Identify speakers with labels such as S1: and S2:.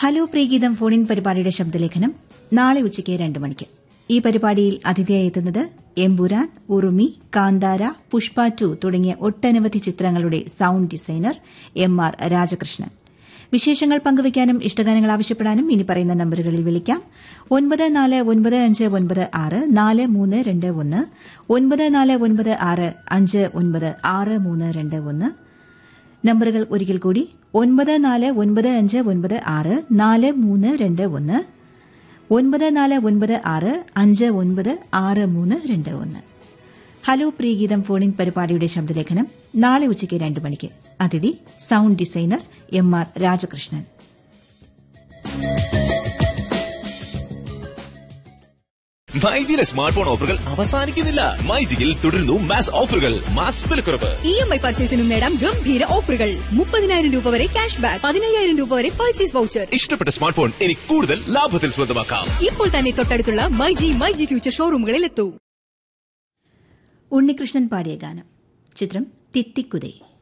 S1: hello പ്രീഗീതം ഫോണിൻ പരിപാടിയുടെ ശബ്ദലേഖനം നാളെ ഉച്ചയ്ക്ക് രണ്ട് മണിക്ക് ഈ പരിപാടിയിൽ അതിഥിയായി എത്തുന്നത് എംപുരാൻ ഉറുമി കാന്താര പുഷ്പ ടു തുടങ്ങിയ ഒട്ടനവധി ചിത്രങ്ങളുടെ sound designer M R Rajakrishnan വിശേഷങ്ങൾ പങ്കുവയ്ക്കാനും ഇഷ്ടഗാനങ്ങൾ ആവശ്യപ്പെടാനും ഇനി പറയുന്ന നമ്പറുകളിൽ വിളിക്കാം ഒൻപത് നാല് ഒൻപത് അഞ്ച് ഒൻപത് ആറ് നാല് മൂന്ന് രണ്ട് ഒന്ന് ഒൻപത് നാല് ഒൻപത് ആറ് അഞ്ച് ഒൻപത് ആറ് മൂന്ന് രണ്ട് ഒന്ന് നമ്പറുകൾ ഒരിക്കൽ കൂടി ഒൻപത് നാല് ഒൻപത് അഞ്ച് ഒൻപത് ആറ് നാല് മൂന്ന് രണ്ട് ഒന്ന് ഒൻപത് നാല് ഒൻപത് ആറ് അഞ്ച് ഒൻപത് ആറ് മൂന്ന് രണ്ട് ഒന്ന് ഹലോ പ്രീഗീതം ഫോണിൻ പരിപാടിയുടെ ശബ്ദലേഖനം നാളെ ഉച്ചയ്ക്ക് രണ്ട് മണിക്ക് അതിഥി sound designer M R Rajakrishnan
S2: മൈജിയിലെ സ്മാർട്ട് ഫോൺ ഓഫറുകൾ അവസാനിക്കുന്നില്ല മൈജിയിൽ തുടരുന്നു മാസ് ഓഫറുകൾ മാസ് വിലക്കുറവ്
S3: ഇ എം ഐ പർച്ചേസിനും നേടാം ഗംഭീര ഓഫറുകൾ മുപ്പതിനായിരം രൂപ വരെ ക്യാഷ് ബാക്ക് പതിനയ്യായിരം രൂപ വരെ പർച്ചേസ് വൗച്ചർ
S2: ഇഷ്ടപ്പെട്ട സ്മാർട്ട് ഫോൺ ഇനി കൂടുതൽ ലാഭത്തിൽ സ്വന്തമാക്കാം
S3: ഇപ്പോൾ തന്നെ തൊട്ടടുത്തുള്ള മൈജി മൈജി ഫ്യൂച്ചർ ഷോറൂമുകളിൽ എത്തൂ
S1: ഉണ്ണികൃഷ്ണൻ പാടിയ ഗാനം ചിത്രം തിത്തിക്കുതേ